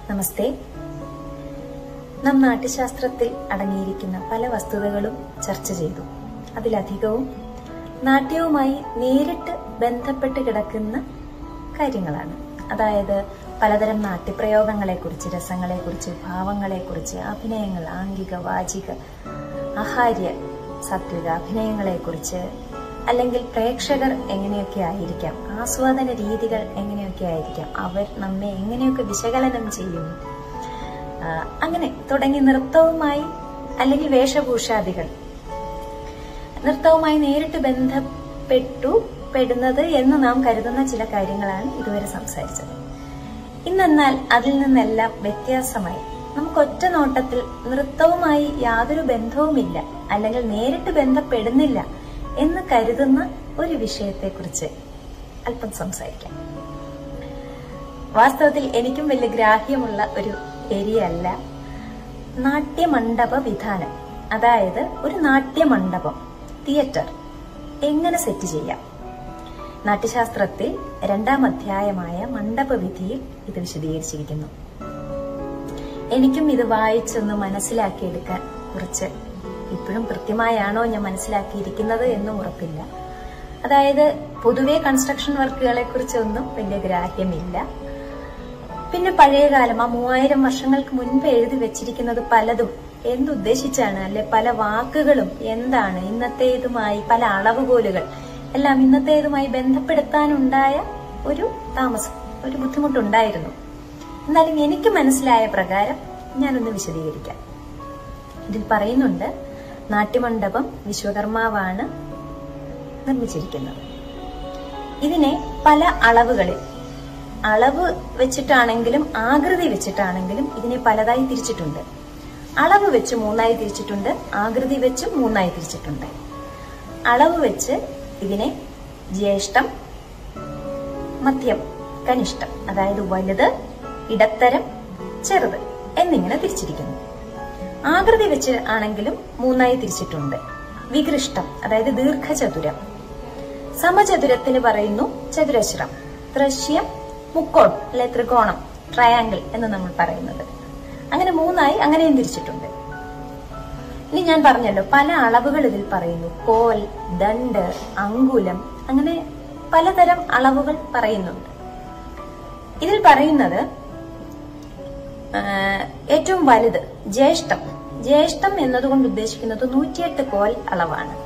നമസ്തേ നാം നാട്യശാസ്ത്രത്തിൽ അടങ്ങിയിരിക്കുന്ന പല വസ്തുതകളും ചർച്ച ചെയ്തു അതിലധികവും നാട്യവുമായി നേരിട്ട് ബന്ധപ്പെട്ട് കിടക്കുന്ന കാര്യങ്ങളാണ് അതായത് പലതരം നാട്യപ്രയോഗങ്ങളെക്കുറിച്ച് രസങ്ങളെക്കുറിച്ച് ഭാവങ്ങളെക്കുറിച്ച് അഭിനയങ്ങൾ ആംഗിക വാചിക ആഹാര്യ സാത്വിക അഭിനയങ്ങളെക്കുറിച്ച് അല്ലെങ്കിൽ പ്രേക്ഷകർ എങ്ങനെയൊക്കെ ആയിരിക്കാം ആസ്വാദന രീതികൾ എങ്ങനെയൊക്കെ ആയിരിക്കാം അവർ നമ്മെ എങ്ങനെയൊക്കെ വിശകലനം ചെയ്യുന്നു ആ, അങ്ങനെ തുടങ്ങി നൃത്തവുമായി അല്ലെങ്കിൽ വേഷഭൂഷാദികൾ നൃത്തവുമായി നേരിട്ട് ബന്ധപ്പെട്ടു പെടുന്നത് എന്ന് നാം കരുതുന്ന ചില കാര്യങ്ങളാണ് ഇതുവരെ സംസാരിച്ചത് ഇന്നെന്നാൽ അതിൽ നിന്നെല്ലാം വ്യത്യാസമായി നമുക്ക് ഒറ്റ നോട്ടത്തിൽ നൃത്തവുമായി യാതൊരു ബന്ധവുമില്ല അല്ലെങ്കിൽ നേരിട്ട് ബന്ധപ്പെടുന്നില്ല എന്ന് കരുതുന്ന ഒരു വിഷയത്തെക്കുറിച്ച് അല്പം സംസാരിക്കാം വാസ്തവത്തിൽ എനിക്കും വലിയ ഗ്രാഹ്യമുള്ള ഒരു ഏരിയ അല്ല നാട്യമണ്ഡപ വിധാനം അതായത് ഒരു നാട്യമണ്ഡപം തിയേറ്റർ എങ്ങനെ സെറ്റ് ചെയ്യാം നാട്യശാസ്ത്രത്തിൽ രണ്ടാം അധ്യായമായ മണ്ഡപവിധിയിൽ ഇത് വിശദീകരിച്ചിരിക്കുന്നു എനിക്കും ഇത് വായിച്ചൊന്ന് മനസ്സിലാക്കിയെടുക്കാൻ കുറച്ച് ഇപ്പോഴും കൃത്യമായാണോ ഞാൻ മനസ്സിലാക്കിയിരിക്കുന്നത് എന്നും ഉറപ്പില്ല അതായത് പൊതുവെ കൺസ്ട്രക്ഷൻ വർക്കുകളെ കുറിച്ചൊന്നും വലിയ ഗ്രാഹ്യമില്ല പിന്നെ പഴയകാലം ആ മൂവായിരം വർഷങ്ങൾക്ക് മുൻപ് എഴുതി വെച്ചിരിക്കുന്നത് പലതും എന്തുദ്ദേശിച്ചാണ് അല്ലെ പല വാക്കുകളും എന്താണ് ഇന്നത്തേതുമായി പല അളവുകോലുകൾ എല്ലാം ഇന്നത്തേതുമായി ബന്ധപ്പെടുത്താനുണ്ടായ ഒരു താമസം ഒരു ബുദ്ധിമുട്ടുണ്ടായിരുന്നു എന്നാലും എനിക്ക് മനസ്സിലായ പ്രകാരം ഞാനൊന്ന് വിശദീകരിക്കാം ഇതിൽ പറയുന്നുണ്ട് നാട്യമണ്ഡപം വിശ്വകർമാവാണ് നിർമ്മിച്ചിരിക്കുന്നത് ഇതിനെ പല അളവുകളിൽ അളവ് വെച്ചിട്ടാണെങ്കിലും ആകൃതി വെച്ചിട്ടാണെങ്കിലും ഇതിനെ പലതായി തിരിച്ചിട്ടുണ്ട് അളവ് വെച്ച് മൂന്നായി തിരിച്ചിട്ടുണ്ട് ആകൃതി വെച്ച് മൂന്നായി തിരിച്ചിട്ടുണ്ട് അളവ് വെച്ച് ഇതിനെ ജ്യേഷ്ഠം മധ്യം കനിഷ്ഠം അതായത് വലുത് ഇടത്തരം ചെറുത് എന്നിങ്ങനെ തിരിച്ചിരിക്കുന്നു ആകൃതി വെച്ച് ആണെങ്കിലും മൂന്നായി തിരിച്ചിട്ടുണ്ട് വികൃഷ്ടം അതായത് ദീർഘചതുരം സമചതുരത്തിന് പറയുന്നു ചതുരശ്രം ദൃശ്യം മുക്കോൺ അല്ലെ ത്രികോണം ട്രയാങ്കിൾ എന്ന് നമ്മൾ പറയുന്നത് അങ്ങനെ മൂന്നായി അങ്ങനെയും തിരിച്ചിട്ടുണ്ട് ഇനി ഞാൻ പറഞ്ഞല്ലോ പല അളവുകൾ ഇതിൽ പറയുന്നു കോൽ ദണ്ട് അങ്കുലം അങ്ങനെ പലതരം അളവുകൾ പറയുന്നുണ്ട് ഇതിൽ പറയുന്നത് ആ, ഏറ്റവും വലുത് ജ്യേഷ്ഠം ജ്യേഷ്ഠം എന്നതുകൊണ്ട് ഉദ്ദേശിക്കുന്നത് നൂറ്റിയെട്ട് കോൽ അളവാണ്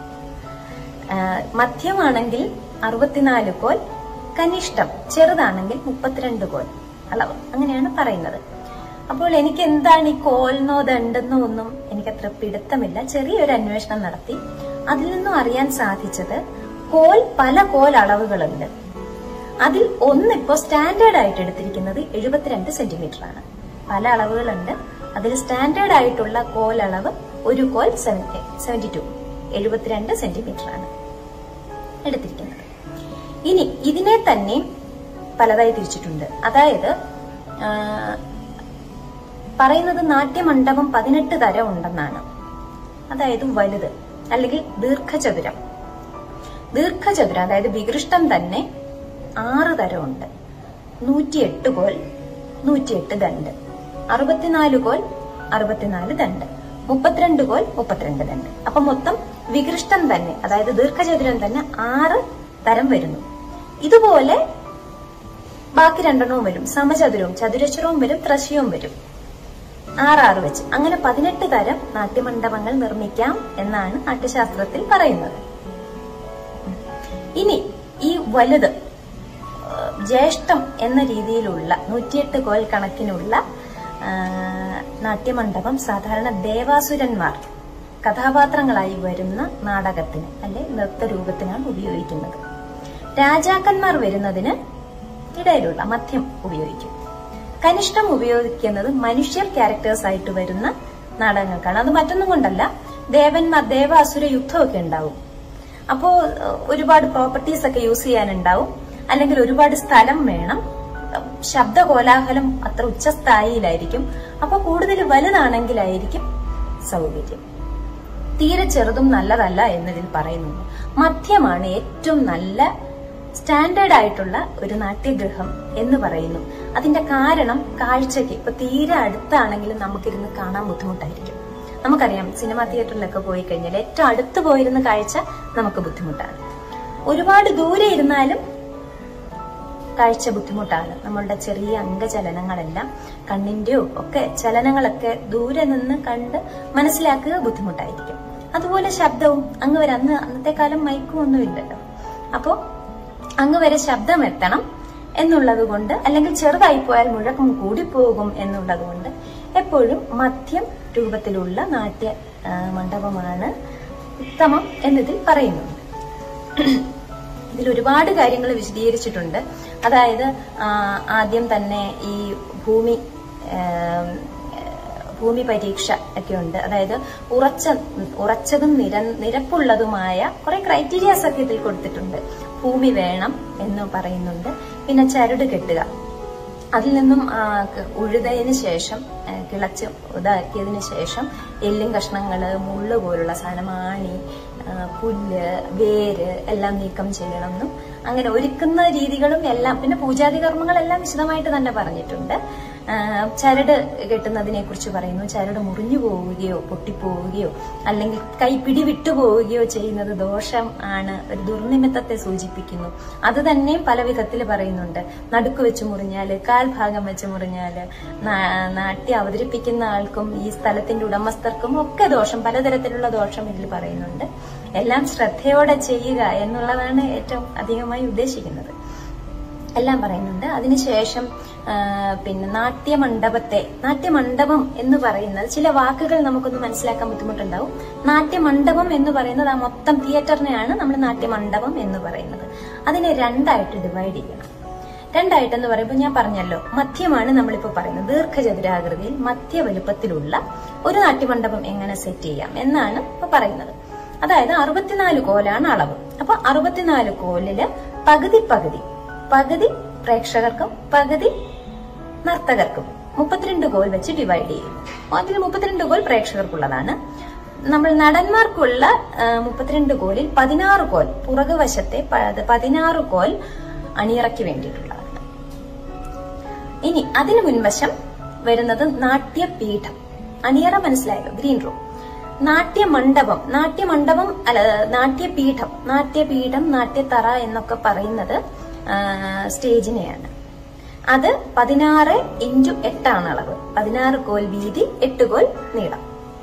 ആ, മധ്യമാണെങ്കിൽ അറുപത്തിനാല് കോൽ കനിഷ്ഠം ചെറുതാണെങ്കിൽ മുപ്പത്തിരണ്ട് കോൽ അളവ് അങ്ങനെയാണ് പറയുന്നത് അപ്പോൾ എനിക്ക് എന്താണ് ഈ കോൽന്നോ ദണ്ടെന്നോ ഒന്നും എനിക്കത്ര പിടുത്തമില്ല ചെറിയൊരു അന്വേഷണം നടത്തി അതിൽ നിന്നും അറിയാൻ സാധിച്ചത് കോൽ പല കോൽ അളവുകളുണ്ട് അതിൽ ഒന്നിപ്പോ സ്റ്റാൻഡേർഡ് ആയിട്ട് എടുത്തിരിക്കുന്നത് എഴുപത്തിരണ്ട് സെന്റിമീറ്റർ ആണ് പല അളവുകളുണ്ട് അതിൽ സ്റ്റാൻഡേർഡ് ആയിട്ടുള്ള കോൽ അളവ് ഒരു കോൽ സെവന്റി ടു എഴുപത്തിരണ്ട് സെന്റിമീറ്റർ ആണ് എടുത്തിരിക്കുന്നത് ഇനി ഇതിനെ തന്നെ പലതായി തിരിച്ചിട്ടുണ്ട് അതായത് ആ, പറയുന്നത് നാട്യമണ്ഡപം പതിനെട്ട് തരം ഉണ്ടെന്നാണ് അതായത് വലുത് അല്ലെങ്കിൽ ദീർഘചതുരം ദീർഘചതുരം അതായത് വികൃഷ്ടം തന്നെ ആറ് തരമുണ്ട് നൂറ്റിയെട്ട് കോൽ നൂറ്റിയെട്ട് ദണ്ട് അറുപത്തിനാല് കോൽ അറുപത്തിനാല് ദണ്ട് മുപ്പത്തിരണ്ട് കോൽ മുപ്പത്തിരണ്ട് ദണ്ട് അപ്പൊ മൊത്തം വികൃഷ്ടം തന്നെ അതായത് ദീർഘചതുരം തന്നെ ആറ് തരം വരുന്നു ഇതുപോലെ ബാക്കി രണ്ടെണ്ണവും വരും സമചതുരവും ചതുരശ്രവും വരും ത്രശ്യവും വരും ആറാറ് വെച്ച് അങ്ങനെ പതിനെട്ട് തരം നാട്യമണ്ഡപങ്ങൾ നിർമ്മിക്കാം എന്നാണ് നാട്യശാസ്ത്രത്തിൽ പറയുന്നത് ഇനി ഈ വലുത് ഏഹ്, ജ്യേഷ്ഠം എന്ന രീതിയിലുള്ള നൂറ്റിയെട്ട് കോൽ കണക്കിനുള്ള ആ, നാട്യമണ്ഡപം സാധാരണ ദേവാസുരന്മാർ കഥാപാത്രങ്ങളായി വരുന്ന നാടകത്തിന് അല്ലെ നൃത്തരൂപത്തിനാണ് ഉപയോഗിക്കുന്നത് രാജാക്കന്മാർ വരുന്നതിന് ഇടയിലുള്ള മധ്യം ഉപയോഗിക്കും കനിഷ്ഠം ഉപയോഗിക്കുന്നത് മനുഷ്യർ ക്യാരക്ടേഴ്സ് ആയിട്ട് വരുന്ന നാടകങ്ങൾക്കാണ് അത് മറ്റൊന്നും കൊണ്ടല്ല ദേവന്മാർ ദേവാസുര യുദ്ധമൊക്കെ ഉണ്ടാവും അപ്പോ ഏഹ്, ഒരുപാട് പ്രോപ്പർട്ടീസ് ഒക്കെ യൂസ് ചെയ്യാനുണ്ടാവും അല്ലെങ്കിൽ ഒരുപാട് സ്ഥലം വേണം ശബ്ദ കോലാഹലം അത്ര ഉച്ചസ്ഥായിയിലായിരിക്കും അപ്പൊ കൂടുതൽ വലുതാണെങ്കിലായിരിക്കും സൗകര്യം തീരെ ചെറുതും നല്ലതല്ല എന്നതിൽ പറയുന്നുണ്ട് മധ്യമാണ് ഏറ്റവും നല്ല സ്റ്റാൻഡേർഡ് ആയിട്ടുള്ള ഒരു നാട്യഗൃഹം എന്ന് പറയുന്നു അതിന്റെ കാരണം കാഴ്ചയ്ക്ക് ഇപ്പൊ തീരെ അടുത്താണെങ്കിലും നമുക്കിരുന്ന് കാണാൻ ബുദ്ധിമുട്ടായിരിക്കും നമുക്കറിയാം സിനിമാ തിയേറ്ററിലൊക്കെ പോയി കഴിഞ്ഞാൽ ഏറ്റവും അടുത്ത് പോയിരുന്ന കാഴ്ച നമുക്ക് ബുദ്ധിമുട്ടാണ് ഒരുപാട് ദൂരെ ഇരുന്നാലും കാഴ്ച ബുദ്ധിമുട്ടാണ് നമ്മളുടെ ചെറിയ അംഗചലനങ്ങളെല്ലാം കണ്ണിന്റെയോ ഒക്കെ ചലനങ്ങളൊക്കെ ദൂരെ നിന്ന് കണ്ട് മനസ്സിലാക്കുക ബുദ്ധിമുട്ടായിരിക്കും അതുപോലെ ശബ്ദവും അങ്ങ് വരെ അന്ന് അന്നത്തെ കാലം മൈക്കും ഒന്നും ഇല്ലല്ലോ അപ്പോ അങ്ങ് വരെ ശബ്ദം എത്തണം എന്നുള്ളത് കൊണ്ട് അല്ലെങ്കിൽ ചെറുതായി പോയാൽ മുഴക്കം കൂടിപ്പോകും എന്നുള്ളത് കൊണ്ട് എപ്പോഴും മധ്യം രൂപത്തിലുള്ള നാട്യ ആ, മണ്ഡപമാണ് ഉത്തമം എന്നതിൽ പറയുന്നുണ്ട് ഇതിൽ ഒരുപാട് കാര്യങ്ങൾ വിശദീകരിച്ചിട്ടുണ്ട് അതായത് ആ, ആദ്യം തന്നെ ഈ ഭൂമി ഏം, ഭൂമി പരീക്ഷ ഒക്കെ ഉണ്ട് അതായത് ഉറച്ച ഉറച്ചതും നിര നിരപ്പുള്ളതുമായ കുറെ ക്രൈറ്റീരിയാസ് ഒക്കെ ഇതിൽ കൊടുത്തിട്ടുണ്ട് ഭൂമി വേണം എന്ന് പറയുന്നുണ്ട് പിന്നെ ചരട് കെട്ടുക അതിൽ നിന്നും ആ, ക- ഉഴുതതിന് ശേഷം ആ, കിളച്ച് ഇതാക്കിയതിന് ശേഷം എല്ലും കഷ്ണങ്ങള് മുള്ള് പോലുള്ള സാധനം ആണി ആ, പുല്ല് വേര് എല്ലാം നീക്കം ചെയ്യണമെന്നും അങ്ങനെ ഒരുക്കുന്ന രീതികളും എല്ലാം പിന്നെ പൂജാതി കർമ്മങ്ങളെല്ലാം വിശദമായിട്ട് തന്നെ പറഞ്ഞിട്ടുണ്ട് ആ, ചരട് കെട്ടുന്നതിനെ കുറിച്ച് പറയുന്നു ചരട് മുറിഞ്ഞു പോവുകയോ പൊട്ടിപ്പോവുകയോ അല്ലെങ്കിൽ കൈ പിടിവിട്ടു പോവുകയോ ചെയ്യുന്നത് ദോഷം ആണ് ഒരു ദുർനിമിത്തത്തെ സൂചിപ്പിക്കുന്നു അത് തന്നെ പല വിധത്തിൽ പറയുന്നുണ്ട് നടുക്ക് വെച്ച് മുറിഞ്ഞാല് കാൽ ഭാഗം വെച്ച് മുറിഞ്ഞാല് നാ- നാട്യം അവതരിപ്പിക്കുന്ന ആൾക്കും ഈ സ്ഥലത്തിന്റെ ഉടമസ്ഥർക്കും ഒക്കെ ദോഷം പലതരത്തിലുള്ള ദോഷം ഇതിൽ പറയുന്നുണ്ട് എല്ലാം ശ്രദ്ധയോടെ ചെയ്യുക എന്നുള്ളതാണ് ഏറ്റവും അധികമായി ഉദ്ദേശിക്കുന്നത് എല്ലാം പറയുന്നുണ്ട് അതിനുശേഷം ആ, പിന്നെ നാട്യമണ്ഡപത്തെ നാട്യമണ്ഡപം എന്ന് പറയുന്നത് ചില വാക്കുകൾ നമുക്കൊന്ന് മനസ്സിലാക്കാൻ ബുദ്ധിമുട്ടുണ്ടാവും നാട്യമണ്ഡപം എന്ന് പറയുന്നത് ആ മൊത്തം തിയേറ്ററിനെയാണ് നമ്മൾ നാട്യമണ്ഡപം എന്ന് പറയുന്നത് അതിനെ രണ്ടായിട്ട് ഡിവൈഡ് ചെയ്യണം രണ്ടായിട്ടെന്ന് പറയുമ്പോൾ ഞാൻ പറഞ്ഞല്ലോ മധ്യമാണ് നമ്മളിപ്പോ പറയുന്നത് ദീർഘചതുരാകൃതിയിൽ മധ്യ വലുപ്പത്തിലുള്ള ഒരു നാട്യമണ്ഡപം എങ്ങനെ സെറ്റ് ചെയ്യാം എന്നാണ് ഇപ്പൊ പറയുന്നത് അതായത് അറുപത്തിനാല് കോലാണ് അളവ് അപ്പൊ അറുപത്തിനാല് കോലില് പകുതി പകുതി പകുതി പ്രേക്ഷകർക്കും പകുതി നർത്തകർക്കും മുപ്പത്തിരണ്ട് കോൽ വെച്ച് ഡിവൈഡ് ചെയ്യുന്നു അതിൽ മുപ്പത്തിരണ്ട് കോൽ പ്രേക്ഷകർക്കുള്ളതാണ് നമ്മൾ നടന്മാർക്കുള്ള ആ, മുപ്പത്തിരണ്ട് കോലിൽ പതിനാറ് കോൽ പുറകുവശത്തെ പ- പതിനാറ് കോൽ അണിയറയ്ക്ക് വേണ്ടിയിട്ടുള്ളതാണ് ഇനി അതിന് മുൻവശം വരുന്നത് നാട്യപീഠം അണിയറ മനസ്സിലായല്ലോ ഗ്രീൻ റൂം നാട്യമണ്ഡപം നാട്യമണ്ഡപം അല്ല നാട്യപീഠം നാട്യപീഠം നാട്യത്തറ എന്നൊക്കെ പറയുന്നത് ആ, സ്റ്റേജിനെയാണ് അത് പതിനാറ് ഇൻറ്റു എട്ടാണ് അളവ് പതിനാറ് കോൽ വീതി എട്ട് കോൽ നീളം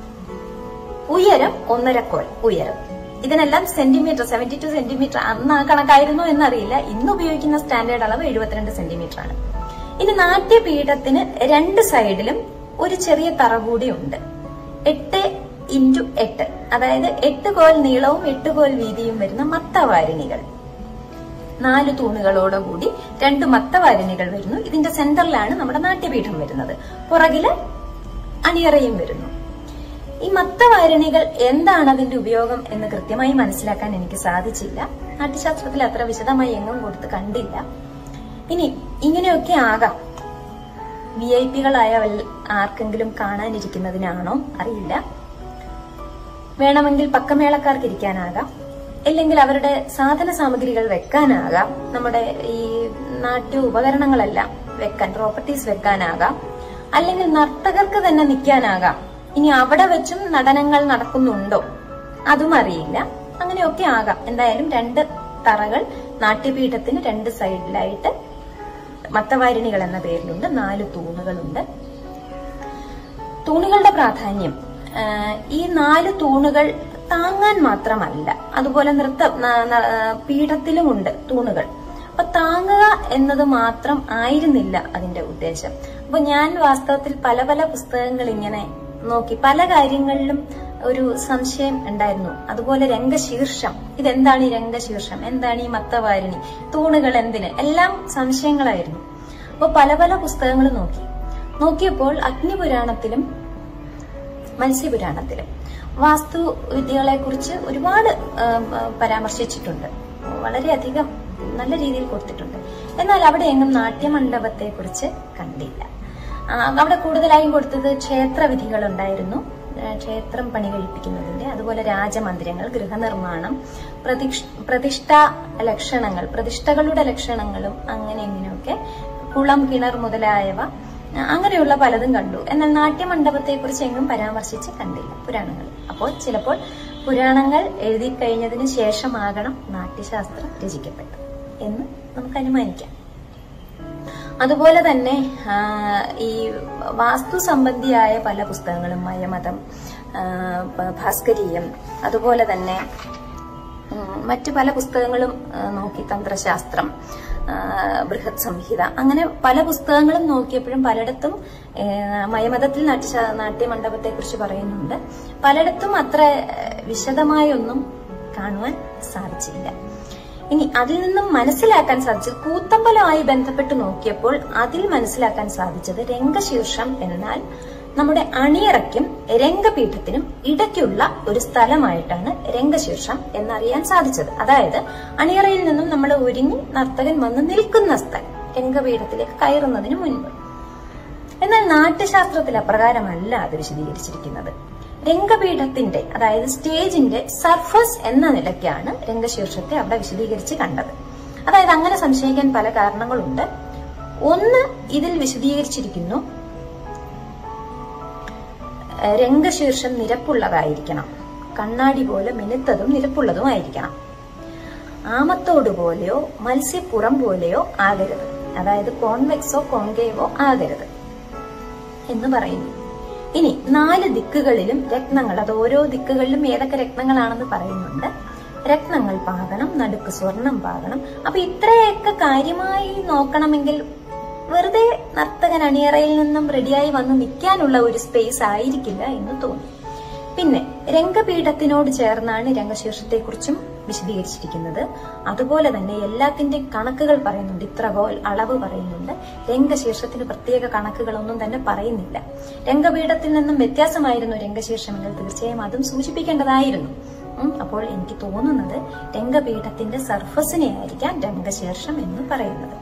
ഉയരം ഒന്നര കോൽ ഉയരം ഇതിനെല്ലാം സെന്റിമീറ്റർ സെവന്റി ടു സെന്റിമീറ്റർ അന്ന് ആ കണക്കായിരുന്നു എന്നറിയില്ല ഇന്ന് ഉപയോഗിക്കുന്ന സ്റ്റാൻഡേർഡ് അളവ് എഴുപത്തിരണ്ട് സെന്റിമീറ്റർ ആണ് ഇനി നാട്യപീഠത്തിന് രണ്ട് സൈഡിലും ഒരു ചെറിയ തറ കൂടി ഉണ്ട് എട്ട് ഇൻറ്റു എട്ട് അതായത് എട്ട് കോൽ നീളവും എട്ട് കോൽ വീതിയും വരുന്ന മത്തവാരിണികൾ നാല് തൂണുകളോടുകൂടി രണ്ട് മത്തവാരിണികൾ വരുന്നു ഇതിന്റെ സെന്ററിലാണ് നമ്മുടെ നാട്യപീഠം വരുന്നത് പുറകില് അണിയറയും വരുന്നു ഈ മത്തവാരിണികൾ എന്താണ് അതിന്റെ ഉപയോഗം എന്ന് കൃത്യമായി മനസ്സിലാക്കാൻ എനിക്ക് സാധിച്ചില്ല നാട്യശാസ്ത്രത്തിൽ അത്ര വിശദമായി എങ്ങും കൊടുത്ത് കണ്ടില്ല ഇനി ഇങ്ങനെയൊക്കെ ആകാം വി ഐ പികളായ ആർക്കെങ്കിലും കാണാനിരിക്കുന്നതിനാണോ അറിയില്ല വേണമെങ്കിൽ പക്കമേളക്കാർക്ക് ഇരിക്കാനാകാം ഇല്ലെങ്കിൽ അവരുടെ സാധന സാമഗ്രികൾ വെക്കാനാകാം നമ്മുടെ ഈ നാട്യ ഉപകരണങ്ങളെല്ലാം വെക്കാൻ പ്രോപ്പർട്ടീസ് വെക്കാനാകാം അല്ലെങ്കിൽ നർത്തകർക്ക് തന്നെ നിൽക്കാനാകാം ഇനി അവിടെ വെച്ചും നടനങ്ങൾ നടക്കുന്നുണ്ടോ അതും അറിയില്ല അങ്ങനെയൊക്കെ ആകാം എന്തായാലും രണ്ട് തറകൾ നാട്യപീഠത്തിന് രണ്ട് സൈഡിലായിട്ട് മത്തവാരിണികൾ എന്ന പേരിലുണ്ട് നാല് തൂണുകളുണ്ട് തൂണുകളുടെ പ്രാധാന്യം ആ, ഈ നാല് തൂണുകൾ താങ്ങാൻ മാത്രമല്ല അതുപോലെ നൃത്ത ന- ന- പീഠത്തിലുമുണ്ട് തൂണുകൾ അപ്പൊ താങ്ങുക എന്നത് മാത്രം ആയിരുന്നില്ല അതിന്റെ ഉദ്ദേശം അപ്പൊ ഞാൻ വാസ്തവത്തിൽ പല പല പുസ്തകങ്ങൾ ഇങ്ങനെ നോക്കി പല കാര്യങ്ങളിലും ഒരു സംശയം ഉണ്ടായിരുന്നു അതുപോലെ രംഗശീർഷം ഇതെന്താണ് ഈ രംഗശീർഷം എന്താണ് ഈ മത്തവാരിണി തൂണുകൾ എന്തിന് എല്ലാം സംശയങ്ങളായിരുന്നു അപ്പൊ പല പല പുസ്തകങ്ങൾ നോക്കി നോക്കിയപ്പോൾ അഗ്നിപുരാണത്തിലും മത്സ്യപുരാണത്തിലും വാസ്തു വിദ്യകളെ കുറിച്ച് ഒരുപാട് ആ, ആ, പരാമർശിച്ചിട്ടുണ്ട് വളരെയധികം നല്ല രീതിയിൽ കൊടുത്തിട്ടുണ്ട് എന്നാൽ അവിടെ എങ്ങും നാട്യമണ്ഡപത്തെ കുറിച്ച് കണ്ടില്ല ആ, അവിടെ കൂടുതലായും കൊടുത്തത് ക്ഷേത്രവിധികൾ ഉണ്ടായിരുന്നു ആ, ക്ഷേത്രം പണി കഴിപ്പിക്കുന്നതിന്റെ അതുപോലെ രാജമന്ദിരങ്ങൾ ഗൃഹനിർമ്മാണം പ്രതിഷ് പ്രതിഷ്ഠ ലക്ഷണങ്ങൾ പ്രതിഷ്ഠകളുടെ ലക്ഷണങ്ങളും അങ്ങനെ ഇങ്ങനെയൊക്കെ കുളം കിണർ മുതലായവ ആ, അങ്ങനെയുള്ള പലതും കണ്ടു എന്നാൽ നാട്യമണ്ഡപത്തെക്കുറിച്ച് എങ്ങും പരാമർശിച്ച് കണ്ടില്ല പുരാണങ്ങൾ അപ്പോൾ ചിലപ്പോൾ പുരാണങ്ങൾ എഴുതി കഴിഞ്ഞതിന് ശേഷമാകണം നാട്യശാസ്ത്രം രചിക്കപ്പെട്ടത് എന്ന് നമുക്ക് അനുമാനിക്കാം അതുപോലെ തന്നെ ആ, ഈ വാസ്തു സംബന്ധിയായ പല പുസ്തകങ്ങളും മയമതം ആ, ഭ- ഭാസ്കരീയം അതുപോലെ തന്നെ ഉം, മറ്റു പല പുസ്തകങ്ങളും ആ, നോക്കി തന്ത്രശാസ്ത്രം ആ, ബൃഹത് സംഹിത അങ്ങനെ പല പുസ്തകങ്ങളും നോക്കിയപ്പോഴും പലയിടത്തും ഏ, മയമതത്തിൽ നാട്യ നാട്യമണ്ഡപത്തെ കുറിച്ച് പറയുന്നുണ്ട് പലയിടത്തും അത്ര ഏ, വിശദമായൊന്നും കാണുവാൻ സാധിച്ചില്ല ഇനി അതിൽ നിന്നും മനസ്സിലാക്കാൻ സാധിച്ചത് കൂത്തമ്പലവുമായി ബന്ധപ്പെട്ട് നോക്കിയപ്പോൾ അതിൽ മനസ്സിലാക്കാൻ സാധിച്ചത് രംഗശീർഷം എന്നാൽ നമ്മുടെ അണിയറയ്ക്കും രംഗപീഠത്തിനും ഇടയ്ക്കുള്ള ഒരു സ്ഥലമായിട്ടാണ് രംഗശീർഷം എന്നറിയാൻ സാധിച്ചത് അതായത് അണിയറയിൽ നിന്നും നമ്മൾ ഒരുങ്ങി നർത്തകൻ വന്ന് നിൽക്കുന്ന സ്ഥലം രംഗപീഠത്തിലേക്ക് കയറുന്നതിന് മുൻപ് എന്നാൽ നാട്യശാസ്ത്രത്തിൽ അപ്രകാരമല്ല അത് വിശദീകരിച്ചിരിക്കുന്നത് രംഗപീഠത്തിന്റെ അതായത് സ്റ്റേജിന്റെ സർഫസ് എന്ന നിലയ്ക്കാണ് രംഗശീർഷത്തെ അവിടെ വിശദീകരിച്ച് കണ്ടത് അതായത് അങ്ങനെ സംശയിക്കാൻ പല കാരണങ്ങളുണ്ട് ഒന്ന് ഇതിൽ വിശദീകരിച്ചിരിക്കുന്നു ഏഹ് രംഗശീർഷം നിരപ്പുള്ളതായിരിക്കണം കണ്ണാടി പോലെ മിനുത്തതും നിരപ്പുള്ളതുമായിരിക്കണം ആമത്തോട് പോലെയോ മത്സ്യപ്പുറം പോലെയോ ആകരുത് അതായത് കോൺവെക്സോ കോൺകേവോ ആകരുത് എന്ന് പറയുന്നു ഇനി നാല് ദിക്കുകളിലും രത്നങ്ങൾ അത് ഓരോ ദിക്കുകളിലും ഏതൊക്കെ രത്നങ്ങളാണെന്ന് പറയുന്നുണ്ട് രത്നങ്ങൾ പാകണം നടുക്ക് സ്വർണം പാകണം അപ്പൊ ഇത്രയൊക്കെ കാര്യമായി നോക്കണമെങ്കിൽ വെറുതെ നർത്തകൻ അണിയറയിൽ നിന്നും റെഡിയായി വന്ന് നിൽക്കാനുള്ള ഒരു സ്പേസ് ആയിരിക്കില്ല എന്ന് തോന്നി പിന്നെ രംഗപീഠത്തിനോട് ചേർന്നാണ് രംഗശീർഷത്തെക്കുറിച്ചും വിശദീകരിച്ചിരിക്കുന്നത് അതുപോലെ തന്നെ എല്ലാത്തിന്റെയും കണക്കുകൾ പറയുന്നുണ്ട് ഇത്ര ഗോൾ അളവ് പറയുന്നുണ്ട് രംഗശീർഷത്തിന് പ്രത്യേക കണക്കുകളൊന്നും തന്നെ പറയുന്നില്ല രംഗപീഠത്തിൽ നിന്നും വ്യത്യാസമായിരുന്നു രംഗശീർഷമെങ്കിൽ തീർച്ചയായും അതും സൂചിപ്പിക്കേണ്ടതായിരുന്നു ഉം, അപ്പോൾ എനിക്ക് തോന്നുന്നത് രംഗപീഠത്തിന്റെ സർഫസിനെ ആയിരിക്കാം രംഗശീർഷം എന്ന് പറയുന്നത്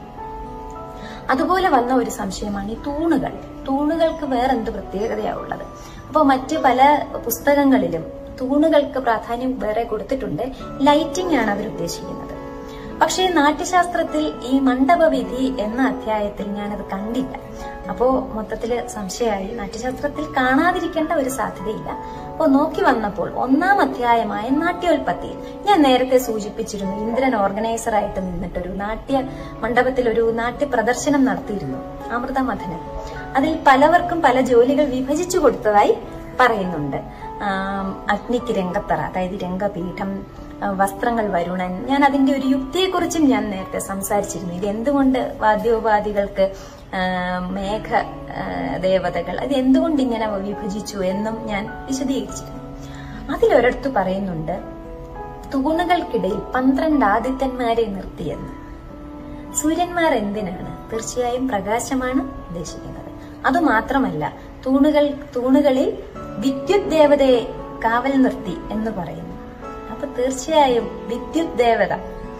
അതുപോലെ വന്ന ഒരു സംശയമാണ് ഈ തൂണുകൾ തൂണുകൾക്ക് വേറെന്ത് പ്രത്യേകതയാ ഉള്ളത് അപ്പോൾ മറ്റ് പല പുസ്തകങ്ങളിലും തൂണുകൾക്ക് പ്രാധാന്യം വേറെ കൊടുത്തിട്ടുണ്ട് ലൈറ്റിംഗ് ആണ് അവർ ഉദ്ദേശിക്കുന്നത് പക്ഷേ നാട്യശാസ്ത്രത്തിൽ ഈ മണ്ഡപവിധി എന്ന അധ്യായത്തിൽ ഞാനത് കണ്ടില്ല അപ്പോ മൊത്തത്തില് സംശയമായി നാട്യശാസ്ത്രത്തിൽ കാണാതിരിക്കേണ്ട ഒരു സാധ്യതയില്ല അപ്പോൾ നോക്കി വന്നപ്പോൾ ഒന്നാം അധ്യായമായ നാട്യോൽപത്തിയിൽ ഞാൻ നേരത്തെ സൂചിപ്പിച്ചിരുന്നു ഇന്ദ്രൻ ഓർഗനൈസർ ആയിട്ട് നിന്നിട്ടൊരു നാട്യ മണ്ഡപത്തിൽ ഒരു നാട്യ പ്രദർശനം നടത്തിയിരുന്നു അമൃതമഥനം അതിൽ പലവർക്കും പല ജോലികൾ വിഭജിച്ചു കൊടുത്തതായി പറയുന്നുണ്ട് ആം, അഗ്നിക്ക് രംഗത്തറ അതായത് രംഗപീഠം ആ, വസ്ത്രങ്ങൾ വരുണൻ ഞാൻ അതിന്റെ ഒരു യുക്തിയെക്കുറിച്ചും ഞാൻ നേരത്തെ സംസാരിച്ചിരുന്നു ഇത് എന്തുകൊണ്ട് വാദ്യോപാധികൾക്ക് ആ, മേഘ ആ, ദേവതകൾ അത് എന്തുകൊണ്ട് ഇങ്ങനെ വിഭജിച്ചു എന്നും ഞാൻ വിശദീകരിച്ചിരുന്നു അതിലൊരിടത്ത് പറയുന്നുണ്ട് തൂണുകൾക്കിടയിൽ പന്ത്രണ്ട് ആദിത്യന്മാരെ നിർത്തിയെന്ന് സൂര്യന്മാർ എന്തിനാണ് തീർച്ചയായും പ്രകാശമാണ് ഉദ്ദേശിക്കുന്നത് അതുമാത്രമല്ല തൂണുകൾ തൂണുകളിൽ വിദ്യുത് ദേവതയെ കാവൽ നിർത്തി എന്ന് പറയുന്നു അപ്പൊ തീർച്ചയായും വിദ്യുത് ദേവത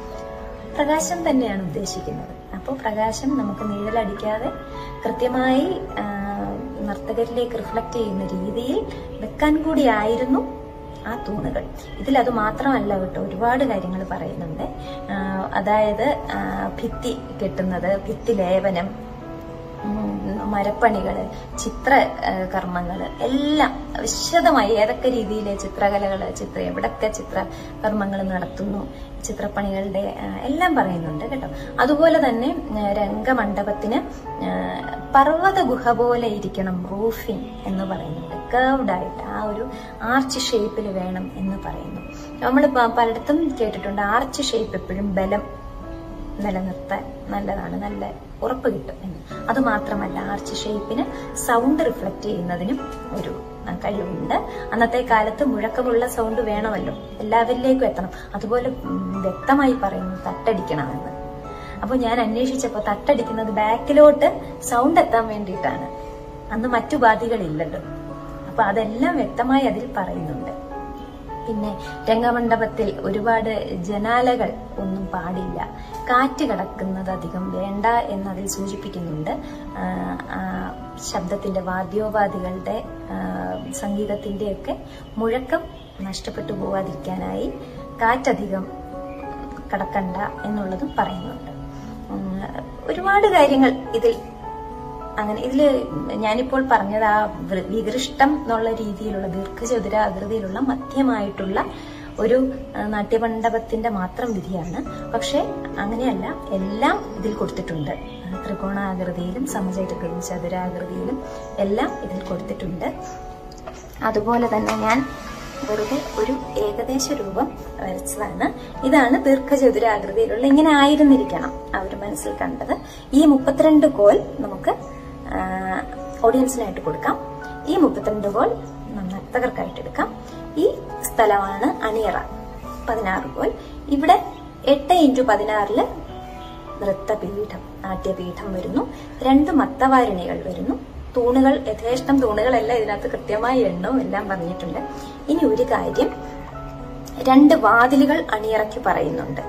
പ്രകാശം തന്നെയാണ് ഉദ്ദേശിക്കുന്നത് അപ്പോൾ പ്രകാശം നമുക്ക് നിഴലടിക്കാതെ കൃത്യമായി ആ, നർത്തകരിലേക്ക് റിഫ്ലക്ട് ചെയ്യുന്ന രീതിയിൽ വെക്കാൻ കൂടിയായിരുന്നു ആ തൂണുകൾ ഇതിൽ അത് മാത്രമല്ല കേട്ടോ ഒരുപാട് കാര്യങ്ങൾ പറയുന്നുണ്ട് ആ, അതായത് ആ, ഭിത്തി കെട്ടുന്നത് ഭിത്തി ലേപനം ഉം, മരപ്പണികള് ചിത്ര ആ, കർമ്മങ്ങള് എല്ലാം വിശദമായി ഏതൊക്കെ രീതിയിലെ ചിത്രകലകള് ചിത്ര എവിടൊക്കെ ചിത്ര കർമ്മങ്ങൾ നടത്തുന്നു ചിത്രപ്പണികളുടെ ആ, എല്ലാം പറയുന്നുണ്ട് കേട്ടോ അതുപോലെ തന്നെ ആ, രംഗമണ്ഡപത്തിന് ആ, പർവ്വത ഗുഹ പോലെ ഇരിക്കണം റൂഫിംഗ് എന്ന് പറയുന്നുണ്ട് കേർവ്ഡ് ആയിട്ട് ആ ഒരു ആർച്ച് ഷേപ്പിൽ വേണം എന്ന് പറയുന്നു നമ്മൾ പലയിടത്തും കേട്ടിട്ടുണ്ട് ആർച്ച് ഷേപ്പ് എപ്പോഴും ബലം നിലനിർത്താൻ നല്ലതാണ് നല്ല ഉറപ്പ് കിട്ടും എന്ന് അതുമാത്രമല്ല ആർച്ച് ഷേപ്പിന് സൗണ്ട് റിഫ്ലക്ട് ചെയ്യുന്നതിനും ഒരു ആ, കഴിവുണ്ട് അന്നത്തെ കാലത്ത് മുഴക്കമുള്ള സൗണ്ട് വേണമല്ലോ എല്ലാവരിലേക്കും എത്തണം അതുപോലെ ഉം, വ്യക്തമായി പറയുന്നു തട്ടടിക്കണമെന്ന് അപ്പോൾ ഞാൻ അന്വേഷിച്ചപ്പോൾ തട്ടടിക്കുന്നത് ബാക്കിലോട്ട് സൗണ്ട് എത്താൻ വേണ്ടിയിട്ടാണ് അന്ന് മറ്റു ബാധികളില്ലല്ലോ അപ്പൊ അതെല്ലാം വ്യക്തമായി അതിൽ പറയുന്നുണ്ട് പിന്നെ രംഗമണ്ഡപത്തിൽ ഒരുപാട് ജനാലകൾ ഒന്നും പാടില്ല കാറ്റ് കടക്കുന്നത് അധികം വേണ്ട എന്നതിൽ സൂചിപ്പിക്കുന്നുണ്ട് ആ, ആ, ശബ്ദത്തിന്റെ വാദ്യോപാധികളുടെ ആ, സംഗീതത്തിന്റെയൊക്കെ മുഴക്കം നഷ്ടപ്പെട്ടു പോവാതിരിക്കാനായി കാറ്റധികം കടക്കണ്ട എന്നുള്ളതും പറയുന്നുണ്ട് ഉം, ഒരുപാട് കാര്യങ്ങൾ ഇതിൽ അങ്ങനെ ഇതില് ഞാനിപ്പോൾ പറഞ്ഞത് ആ വൃ- വികൃഷ്ടം എന്നുള്ള രീതിയിലുള്ള ദീർഘചതുരാകൃതിയിലുള്ള മധ്യമായിട്ടുള്ള ഒരു ആ, നാട്യമണ്ഡപത്തിന്റെ മാത്രം വിധിയാണ് പക്ഷെ അങ്ങനെയല്ല എല്ലാം ഇതിൽ കൊടുത്തിട്ടുണ്ട് ആ, ത്രികോണാകൃതിയിലും സമചതുരം ചതുരാകൃതിയിലും എല്ലാം ഇതിൽ കൊടുത്തിട്ടുണ്ട് അതുപോലെ തന്നെ ഞാൻ വെറുതെ ഒരു ഏകദേശ രൂപം വരച്ചതാണ് ഇതാണ് ദീർഘചതുരാകൃതിയിലുള്ള ഇങ്ങനെ ആയിരുന്നിരിക്കണം അവർ മനസ്സിൽ കണ്ടത് ഈ മുപ്പത്തിരണ്ട് കോൽ നമുക്ക് ആ, ഓഡിയൻസിനായിട്ട് കൊടുക്കാം ഈ മുപ്പത്തിരണ്ട് കോൽ നർത്തകർക്കായിട്ട് എടുക്കാം ഈ സ്ഥലമാണ് അണിയറ പതിനാറ് കോൽ ഇവിടെ എട്ട് ഇൻറ്റു പതിനാറില് നൃത്തപീഠം നാട്യപീഠം വരുന്നു രണ്ട് മത്തവാരിണികൾ വരുന്നു തൂണുകൾ യഥേഷ്ടം തൂണുകളെല്ലാം ഇതിനകത്ത് കൃത്യമായി എണ്ണവും എല്ലാം പറഞ്ഞിട്ടുണ്ട് ഇനി ഒരു കാര്യം രണ്ട് വാതിലുകൾ അണിയറയ്ക്ക് പറയുന്നുണ്ട്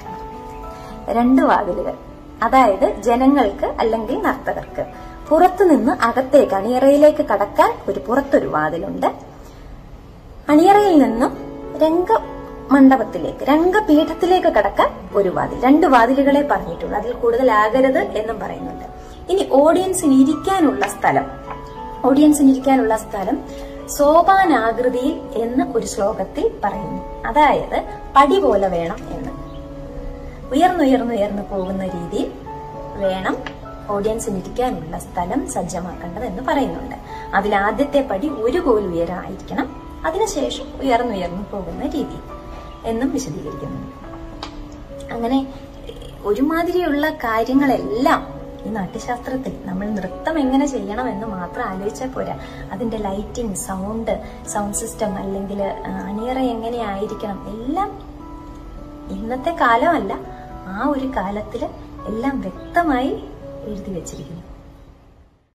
രണ്ട് വാതിലുകൾ അതായത് ജനങ്ങൾക്ക് അല്ലെങ്കിൽ നർത്തകർക്ക് പുറത്തുനിന്ന് അകത്തേക്ക് അണിയറയിലേക്ക് കടക്കാൻ ഒരു പുറത്തൊരു വാതിലുണ്ട് അണിയറയിൽ നിന്നും രംഗ മണ്ഡപത്തിലേക്ക് രംഗപീഠത്തിലേക്ക് കടക്കാൻ ഒരു വാതിൽ രണ്ട് വാതിലുകളെ പറഞ്ഞിട്ടുള്ളൂ അതിൽ കൂടുതലാകരുത് എന്നും പറയുന്നുണ്ട് ഇനി ഓഡിയൻസിന് ഇരിക്കാനുള്ള സ്ഥലം ഓഡിയൻസിന് ഇരിക്കാനുള്ള സ്ഥലം സോപാനാകൃതിയിൽ എന്ന് ഒരു ശ്ലോകത്തിൽ പറയുന്നു അതായത് പടി പോലെ വേണം എന്ന് ഉയർന്നുയർന്നുയർന്നു പോകുന്ന രീതിയിൽ വേണം ഓഡിയൻസിന് ഇരിക്കാനുള്ള സ്ഥലം സജ്ജമാക്കേണ്ടത് എന്ന് പറയുന്നുണ്ട് അതിൽ ആദ്യത്തെ പടി ഒരു കോൽ ഉയരമായിരിക്കണം അതിനുശേഷം ഉയർന്നുയർന്നു പോകുന്ന രീതി എന്നും വിശദീകരിക്കുന്നുണ്ട് അങ്ങനെ ഒരുമാതിരിയുള്ള കാര്യങ്ങളെല്ലാം ഈ നാട്യശാസ്ത്രത്തിൽ നമ്മൾ നൃത്തം എങ്ങനെ ചെയ്യണം എന്ന് മാത്രം ആലോചിച്ചാൽ പോരാ അതിന്റെ ലൈറ്റിംഗ് സൗണ്ട് സൗണ്ട് സിസ്റ്റം അല്ലെങ്കിൽ ആ, അണിയറ എങ്ങനെ ആയിരിക്കണം എല്ലാം ഇന്നത്തെ കാലമല്ല ആ ഒരു കാലത്തില് എല്ലാം വ്യക്തമായി എഴുതി വെച്ചിരിക്കുന്നു